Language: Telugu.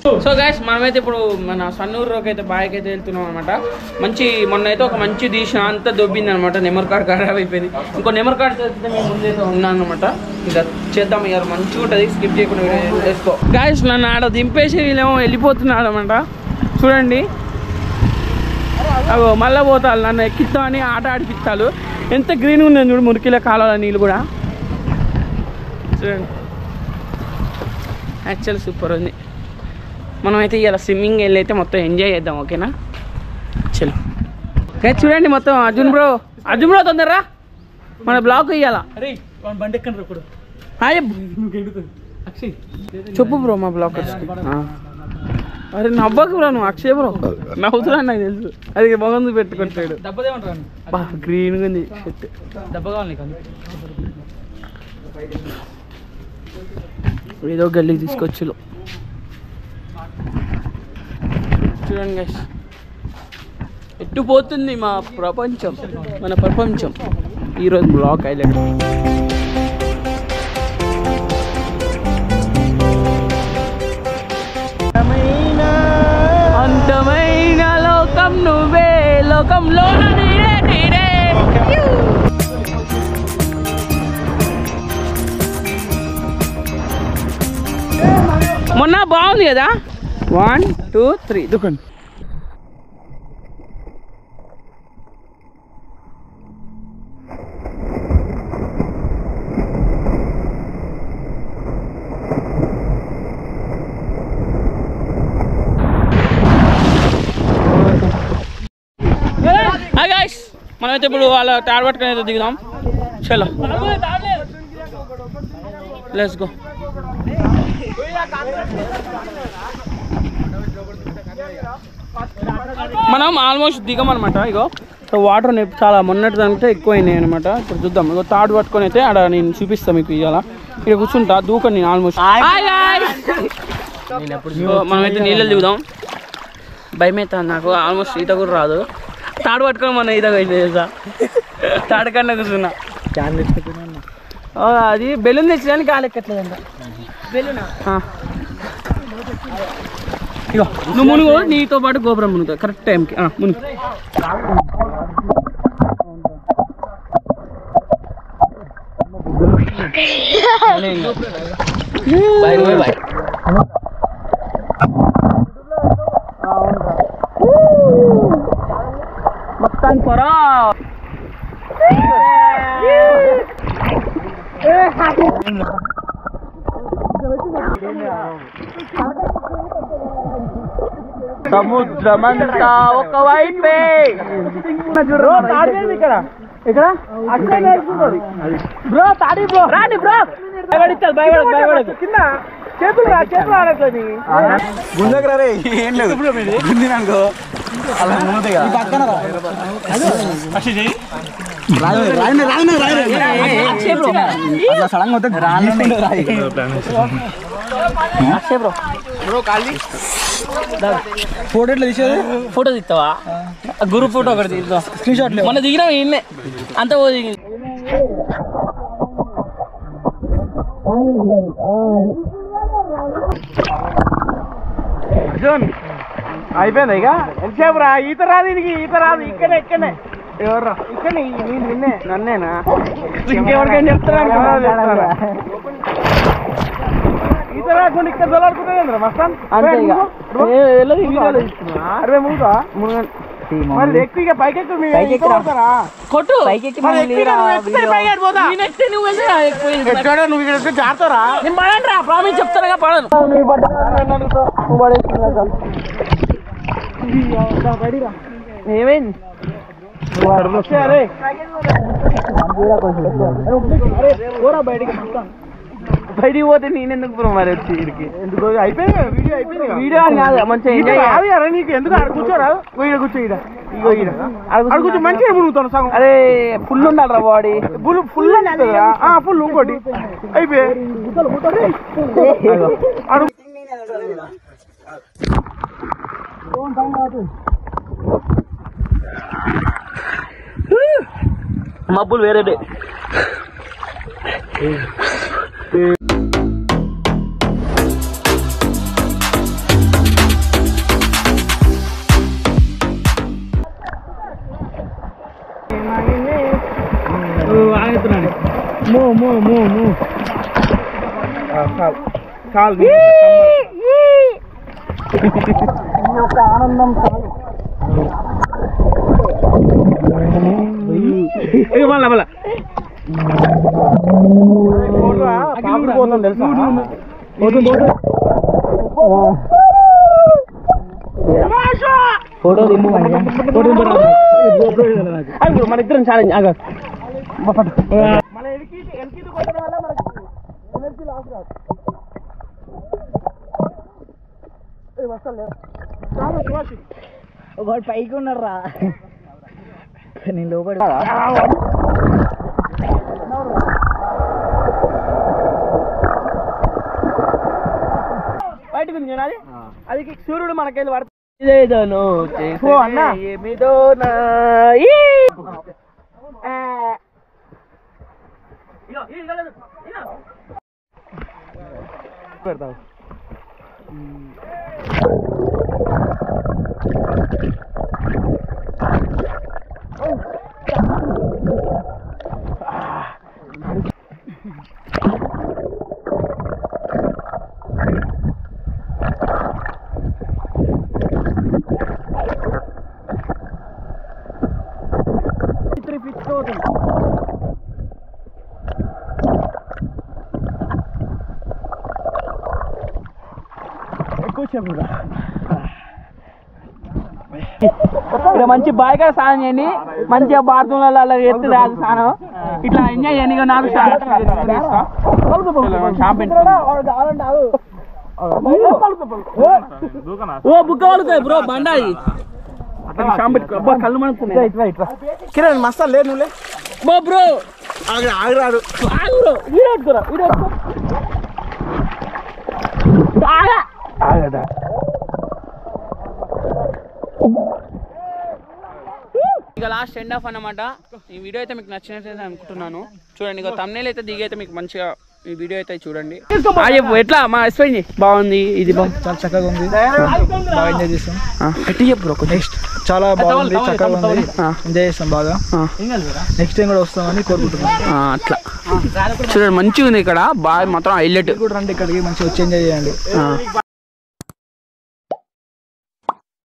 సో గైస్ మనమైతే ఇప్పుడు మన సన్నూరులోకి అయితే బాయ్కి అయితే వెళ్తున్నాం అనమాట మంచి మొన్న అయితే ఒక మంచి తీసిన అంతా దొబ్బింది అనమాట నెమర్ కార్డ్ ఖరాబ్ అయిపోయింది ఇంకో నెమర్ కార్డ్ తెచ్చితే మేము ముందైతే ఉన్నాను అనమాట ఇంకా చేద్దాం ఇక మంచిగా ఉంటుంది స్కిప్ చేయకుండా వీడియో చేసుకో గాయస్ నన్ను ఆడ దింపేసి వీళ్ళేమో వెళ్ళిపోతున్నాడు అనమాట చూడండి అగో మళ్ళీ పోతారు నన్ను ఎక్కిస్తామని ఆట ఆడిపిస్తాడు ఎంత గ్రీన్గా ఉంది చూడు మురికిలో కాలాల నీళ్ళు కూడా చూడండి యాక్చువల్ సూపర్ ఉంది మనమైతే ఇలా స్విమ్మింగ్ వెళ్ళి అయితే మొత్తం ఎంజాయ్ చేద్దాం ఓకేనా చలో గైస్ చూడండి మొత్తం అర్జున్ బ్రో అర్జున్ బ్రో తొందరరా మన బ్లాక్ ఇయ్యాల అరే వాడు బండి ఎక్కండి ఇప్పుడు హాయ్ నువ్వు ఎడుతుంది అక్షయ్ చెప్పు బ్రో మా బ్లాక్ అరే నవ్వకు బ్రో నువ్వు అక్షయ్ బ్రో నవ్వుతున్నా నాకు తెలుసు అది బాగుంది పెట్టుకుంటాడు దెబ్బదేమంటారు బా గ్రీన్గా ఉంది షర్ట్ దెబ్బ కావాలి నీకు ఏదో గల్లీకి తీసుకొచ్చు చూడండి గైస్ ఎట్టు పోతుంది మా ప్రపంచం మన ప్రపంచం ఈరోజు బ్లాక్ హైలైట్ అంతమైన లోకం నువ్వే లోకంలో నీరే నీరే మొన్న బాగుంది కదా వన్ టూ త్రీ దుకండి హాయ్ గాయ్స్ మనమైతే ఇప్పుడు వాళ్ళ టార్ పట్టుకొని అయితే దిగుదాం చలో లెట్స్ గో మనం ఆల్మోస్ట్ దిగమన్నమాట ఇగో సో వాటర్ అనేది చాలా మొన్నటి దానికంటే ఎక్కువ అయినాయి అనమాట ఇప్పుడు చూద్దాం ఇగో తాడు పట్టుకొని అయితే ఆడ నేను చూపిస్తాను మీకు ఇవాళ ఇక్కడ కూర్చుంటా దూకని నేను ఆల్మోస్ట్ మనమైతే నీళ్ళు దిగుదాం భయం అవుతుంది నాకు ఆల్మోస్ట్ ఈత కూడా రాదు తాడు పట్టుకొని మన ఈత చేసా తాడు కన్నా కూర్చున్నా ఆ, అది బెలూన్ తెచ్చడానికి గాలి ఎక్కట్లేదంట బెలూనా ఇగో నువ్వు మునుగు నీతో పాటు గోపురం మునుగుతావు కరెక్ట్ టైంకి ఆ, మునుగు మొత్తానికి పొరా సముద్రమంతా ఒక వైపే బ్రో తాడేది ఇక్కడ ఇక్కడ అక్కడ బ్రో తాడి బ్రో రాండి బ్రో భయపడిస్తారు భయపడదు భయపడదు కింద చేతులు రా చేతులు ఆడట్లేదు గుంజకరా రే ఏం లేదు గుంజినానుకో అలా మూతగా రాయనే రాయనే రాయనే అట్లా సడన్ గా రాయనే రాయి బ్రో ఖాళీ ఫోటో ఎట్లా తీసేది ఫోటో తీస్తావా గురు ఫోటో ఒకటి తీద్దాం స్క్రీన్ షాట్ మొన్న దిగినాం ఈయన్నే అంత ఓ దిగింది అర్జున్ అయిపోయింది ఇక ఎంతసేపు రా ఈత రాదు దీనికి ఈత రాదు ఇక్కడే ఇక్కడనే ఎవర్రా ఇక్కడ నేను నిన్నే నన్నేనా ఇంకెవరికైనా చెప్తారా ఈత రాకుండా ఇక్కడ దొలాడుకుంటే మస్తాన్ అంతే ఇక అరవై మూడు మరి ఎక్కువ ఇక పైకి ఎక్కువ మీ ఇంట్లో పోతారా? కొట్టు మరి ఎక్కువ ఇక నువ్వు ఎక్కితే పైకి వెళ్ళిపోతా. ఎక్కడ నువ్వు ఇక్కడ వస్తే జారుతారా నేను పడండి రా ప్రామిస్ చెప్తానుగా పడను ఏమైంది అరే బయటికి పోతే నేనెందుకు బ్రో మరి వచ్చి ఇక్కడికి ఎందుకు అయిపోయింది వీడియో అయిపోయింది వీడియో అని కాదు మంచిగా ఎంజాయ్ కాదు అరే నీకు ఎందుకు ఆడ కూర్చోరా ఈడ కూర్చో ఈడ ఇగో ఈడ ఆడ కూర్చో మంచిగా మునుగుతాను సగం అరే ఫుల్ ఉండాలి రా బాడీ ఫుల్ ఫుల్ ఫుల్ ఇంకోటి అయిపోయి అడుగు మబ్బులు వేరే మళ్ళా మళ్ళా ఫోటో దిమ్ము ఫోటో మన ఇద్దరం ఛాలెంజ్ ఆగ ఒకటి పైకి ఉన్నారా నేను లోపల బయటకు ఉంది అది అది సూర్యుడు మనకెళ్ళి పడుతుంది ఇదేదోను ఓ అన్న. ఏమిదో నా ఇక్కడ మంచి బాయిగా స్నానం చేయండి మంచిగా బాత్రూమ్లలో అలా ఎత్తి రాదు స్నానం ఇట్లా ఎంజాయ్ చేయండి ఇక నాకు షాంపెన్ ఓ బుక్క పడుతుంది బ్రో బండాయి షాంపెన్ అబ్బా కళ్ళు మనకున్నాయి కిరణ్ మస్తా లేదు నువ్వు బో బ్రో ఆగరాడు ఆగు బ్రో వీడియో పెట్టుకోరా వీడియో పెట్టుకో ఆగా ఆగడా ఇక లాస్ట్ ఎండ్ ఆఫ్ అన్నమాట ఈ వీడియో అయితే మీకు నచ్చినట్లయితే అనుకుంటున్నాను చూడండి ఇక తమ్నేల్ అయితే దిగి అయితే మీకు మంచిగా ఈ వీడియో అయితే చూడండి ఆ చెప్పు ఎట్లా మా ఎక్స్ప్లెయిన్ చేయి బాగుంది ఇది బాగుంది చాలా చక్కగా ఉంది బాగా ఎంజాయ్ చేస్తాం ఎట్టి చెప్పు బ్రో కొంచెం నెక్స్ట్ చాలా బాగుంది చక్కగా ఉంది ఆ. ఎంజాయ్ చేస్తాం బాగా ఆ. నెక్స్ట్ టైం కూడా వస్తామని కోరుకుంటున్నాం ఆ, అట్లా చూడండి మంచిగా ఉంది ఇక్కడ బాగా మాత్రం హైలైట్ కూడా రండి ఇక్కడికి మంచిగా వచ్చి ఎంజాయ్ చేయండి